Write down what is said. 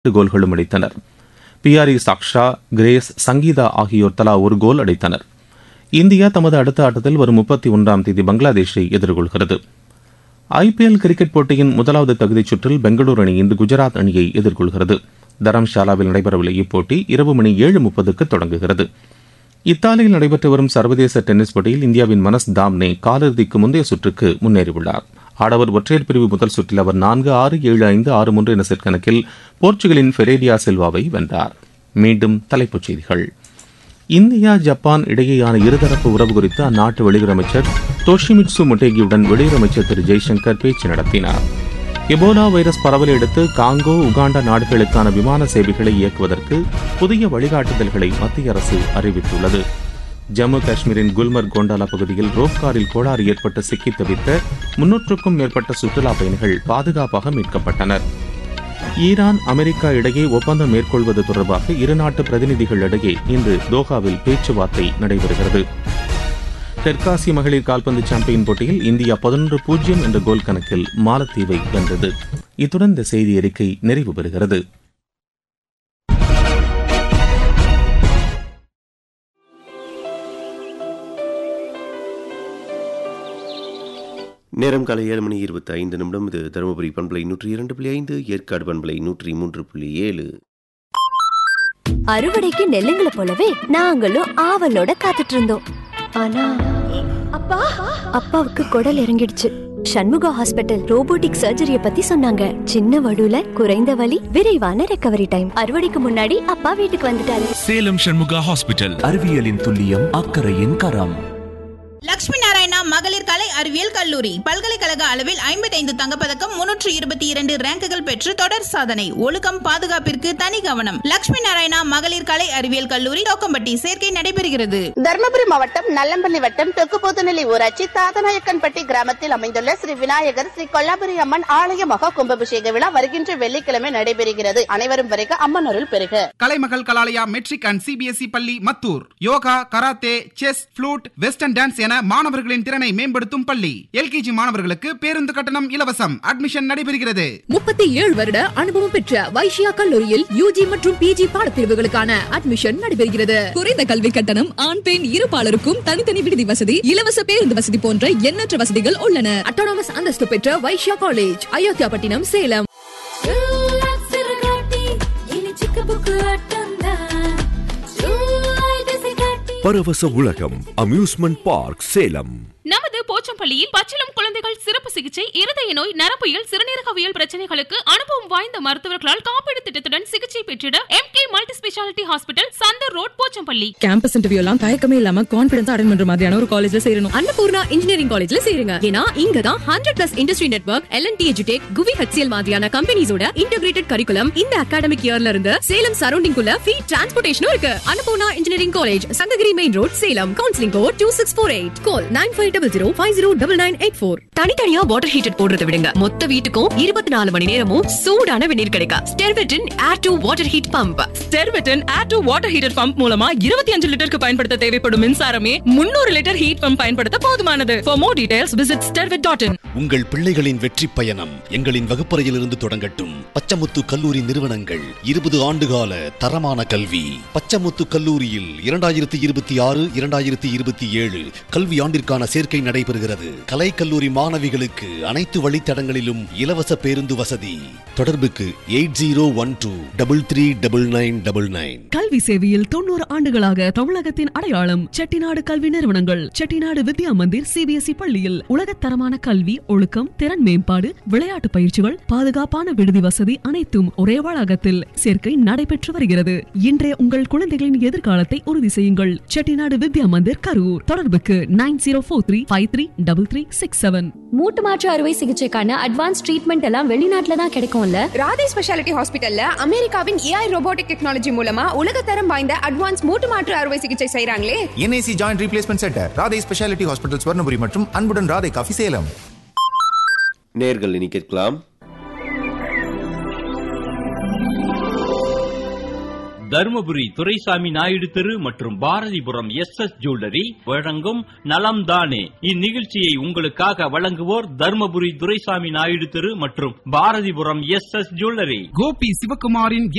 இரண்டு கோல்களும் அடித்தனர் பியாரி சாக்ஷா கிரேஸ் சங்கீதா ஆகியோர் தலா ஒரு கோல் அடித்தனர் இந்தியா தமது அடுத்த ஆட்டத்தில் வரும் முப்பத்தி ஒன்றாம் தேதி பங்களாதேஷை எதிர்கொள்கிறது ஐபிஎல் கிரிக்கெட் போட்டியின் முதலாவது தகுதிச் சுற்றில் பெங்களூரு அணி இன்று குஜராத் அணியை எதிர்கொள்கிறது தரம்ஷாலாவில் நடைபெறவுள்ள இப்போட்டி இரவு மணி ஏழு முப்பதுக்கு தொடங்குகிறது இத்தாலியில் நடைபெற்று வரும் சர்வதேச டென்னிஸ் போட்டியில் இந்தியாவின் மனஸ் தாம்னே காலிறுதிக்கு முந்தைய சுற்றுக்கு முன்னேறியுள்ளார் ஆடவர் ஒற்றையர் பிரிவு முதல் சுற்றில் அவர் நான்கு ஆறு ஏழு ஐந்து ஆறு மூன்று என செட் கணக்கில் போர்ச்சுகலின் ஃபெரேரியா செல்வாவை வென்றார் மீண்டும் தலைப்புச் செய்திகள் இந்தியா ஜப்பான் இடையேயான இருதரப்பு உறவு குறித்து அந்நாட்டு வெளியுறவு அமைச்சர் தோஷிமிட்சு மொட்டேகியுடன் வெளியுறவு அமைச்சர் திரு ஜெய்சங்கர் பேச்சு நடத்தினார் எபோலா வைரஸ் பரவலை அடுத்து காங்கோ உகாண்டா நாடுகளுக்கான விமான சேவைகளை இயக்குவதற்கு புதிய வழிகாட்டுதல்களை மத்திய அரசு அறிவித்துள்ளது ஜம்மு காஷ்மீரின் குல்மர்க் கோண்டாலா பகுதியில் ரோப் காரில் கோளாறு ஏற்பட்டு சிக்கித் தவித்த முன்னூற்றுக்கும் மேற்பட்ட சுற்றுலா பயணிகள் பாதுகாப்பாக மீட்கப்பட்டனர் ஈரான் அமெரிக்கா இடையே ஒப்பந்தம் மேற்கொள்வது தொடர்பாக இருநாட்டு பிரதிநிதிகளிடையே இன்று தோஹாவில் பேச்சுவார்த்தை நடைபெறுகிறது தெற்காசிய மகளிர் கால்பந்து சாம்பியன் போட்டியில் இந்தியா பதினொன்று பூஜ்ஜியம் என்ற கோல் கணக்கில் மாலத்தீவை வென்றது இத்துடன் இந்த செய்தி அறிக்கை நிறைவு பெறுகிறது நேரம் காலை ஏழு மணி இருபத்தி ஐந்து நிமிடம் இது தருமபுரி பண்பலை நூற்றி இரண்டு புள்ளி ஐந்து ஏற்காடு பண்பலை நூற்றி மூன்று புள்ளி ஏழு அறுவடைக்கு நெல்லுங்களை போலவே நாங்களும் ஆவலோட காத்துட்டு இருந்தோம் ஆனா அப்பா அப்பாவுக்கு குடல் இறங்கிடுச்சு சண்முகா ஹாஸ்பிட்டல் ரோபோட்டிக் சர்ஜரிய பத்தி சொன்னாங்க சின்ன வடுல குறைந்த வலி விரைவான ரெக்கவரி டைம் அறுவடைக்கு முன்னாடி அப்பா வீட்டுக்கு வந்துட்டாரு சேலம் சண்முகா ஹாஸ்பிட்டல் அறிவியலின் துல்லியம் அக்கறையின் கரம் லட்சுமி நாராயணா மகளிர் கலை அறிவியல் கல்லூரி பல்கலைக்கழக அளவில் ஐம்பத்தைந்து தங்கப்பதக்கம் முன்னூற்று இருபத்தி இரண்டு ரேங்குகள் பெற்று தொடர் சாதனை ஒழுக்கம் பாதுகாப்பிற்கு தனி கவனம் லட்சுமி நாராயணா மகளிர் கலை அறிவியல் கல்லூரி தோக்கம்பட்டி சேர்க்கை நடைபெறுகிறது தர்மபுரி மாவட்டம் நல்லம்பள்ளி வட்டம் தொக்குபோத்துநிலை ஊராட்சி தாதநாயக்கன்பட்டி கிராமத்தில் அமைந்துள்ள ஸ்ரீ விநாயகர் ஸ்ரீ கொல்லாபுரி அம்மன் ஆலய மகா கும்பாபிஷேக விழா வருகின்ற வெள்ளிக்கிழமை நடைபெறுகிறது அனைவரும் வரைக அம்மன் அருள் பெறுக Kalaimagal Kalalaya matric and CBSE பள்ளி Mathur yoga karate chess flute western dance என மாணவர்களின் திறனை மேம்படுத்தும் பள்ளி எல்கேஜி மாணவர்களுக்கு பேருந்து கட்டணம் இலவசம் அட்மிஷன் நடைபெறுகிறது முப்பத்தி ஏழு வருட அனுபவம் பெற்ற வைஷ்யா கல்லூரியில் யூஜி மற்றும் பிஜி பாடப்பிரிவுகளுக்கான அட்மிஷன் நடைபெறுகிறது குறைந்த கல்வி கட்டணம் ஆண் பெண் இருபாலருக்கும் தனித்தனி விடுதி வசதி இலவச பேருந்து வசதி போன்ற எண்ணற்ற வசதிகள் உள்ளன அட்டானமஸ் அந்தஸ்து பெற்ற வைஷ்யா காலேஜ் அயோத்தியாபட்டினம் சேலம் பரவச உலகம் அம்யூஸ்மெண்ட் பார்க் சேலம் நமது போச்சம்பள்ளியில் பச்சிளம் குழந்தைகள் சிறப்பு சிகிச்சை இருதய நோய் நரம்பியல் சிறுநீரகவியல் பிரச்சனைகளுக்கு அனுபவம் வாய்ந்த மருத்துவர்களால் காப்பீடு திட்டத்துடன் சிகிச்சை பெற்றிட M K multi speciality hospital Chandar road Pochampalli campus interview எல்லாம் தயக்கமே இல்லாம கான்பிடன்ஸ் அட்டன் பண்ற மாதிரியான ஒரு காலேஜ்ல சேரணும் அன்னபூர்ணா இன்ஜினியரிங் காலேஜ்ல சேருங்க ஏன்னா இங்க தான் hundred plus industry network L N T எஜுடெக் குவி ஹெச்சிஎல் மாதிரியான கம்பெனிஸோட இன்டகிரேட்டட் கரிக்குலம் இந்த அகாடமிக் இயர்ல இருந்து சேலம் சரௌண்டிங் குள்ள ஃப்ரீ டிரான்ஸ்போர்டேஷனும் இருக்கு Annapoorna engineering college Sankagiri main road Salem counselling code two six four eight call nine five double zero five zero double nine eight four தனித்தனியா வாட்டர் ஹீட்டர் போடுறத விடுங்க மொத்த வீட்டுக்கும் இருபத்தி நாலு மணி நேரமும் சூடான வெந்நீர் கிடைக்கும் ஸ்டெர்வெட்டின் air to water heat pump ஸ்டெர்வெட்டின் air to water heater pump மூலமா இருபத்தி அஞ்சு லிட்டருக்கு பயன்படுத்த தேவைப்படும் மின்சாரமே முன்னூறு லிட்டர் ஹீட் பம்ப் பயன்படுத்த போதுமானது for more details visit Sterwet dot in உங்கள் பிள்ளைகளின் வெற்றி பயணம் எங்களின் வகுப்பறையிலிருந்து தொடங்கட்டும் பச்சமுத்து கல்லூரி நிறுவனங்கள் இருபது ஆண்டுகால தரமான கல்வி பச்சமுத்து கல்லூரியில் இரண்டாயிரத்தி இருபத்தி ஆறு இரண்டாயிரத்தி இருபத்தி ஏழு கல்வி ஆண்டிற்கான சேர்க்கை நடைபெறுகிறது கலை கல்லூரி மாணவிகளுக்கு அனைத்து வழித்தடங்களிலும் இலவச பேருந்து வசதி தொடர்புக்கு eight zero one two double three double nine double nine கல்வி சேவையில் தொண்ணூறு ஆண்டுகளாக தமிழகத்தின் அடையாளம் செட்டிநாடு கல்வி நிறுவனங்கள் செட்டிநாடு வித்யா மந்திர் சிபிஎஸ்இ பள்ளியில் உலகத்தரமான கல்வி ஒழுக்கம் திறன் மேம்பாடு விளையாட்டு பயிற்சிகள் பாதுகாப்பான விடுதி வசதி அனைத்தும் ஒரே வளாகத்தில் சேர்க்கை நடைபெற்று வருகிறது இன்றைய உங்கள் குழந்தைகளின் எதிர்காலத்தை உறுதி செய்யுங்கள் செட்டிநாடு வித்யா மந்திர் கரூர் தொடர்புக்கு nine zero four three five three double three six seven மூட்டு மாற்று அறுவை சிகிச்சைக்கான அட்வான்ஸ் ட்ரீட்மெண்ட் எல்லாம் வெளிநாட்டுல தான் கிடைக்கும்ல ராதே ஸ்பெஷாலிட்டி ஹாஸ்பிட்டல்ல அமெரிக்காவின் ஏஐ ரோபோட்டிக் டெக்னாலஜி மூலமா உலகத்தரம் வாய்ந்த அட்வான்ஸ் மூட்டு மாற்று அறுவை சிகிச்சை செய்றாங்களே NIC joint replacement centre Radhai speciality hospital Swarnapuri மற்றும் அன்புடன் ராதை காஃபி சேலம் நேர்கள் இனி கேட்கலாம் தருமபுரி துரைசாமி நாயுடு தெரு மற்றும் பாரதிபுரம் எஸ் எஸ் ஜுவல்லரி வழங்கும் நலம் தானே இந்நிகழ்ச்சியை உங்களுக்காக வழங்குவோர் தருமபுரி துரைசாமி நாயுடு தெரு மற்றும் Bharathipuram S S jewellery Gobi சிவகுமாரின்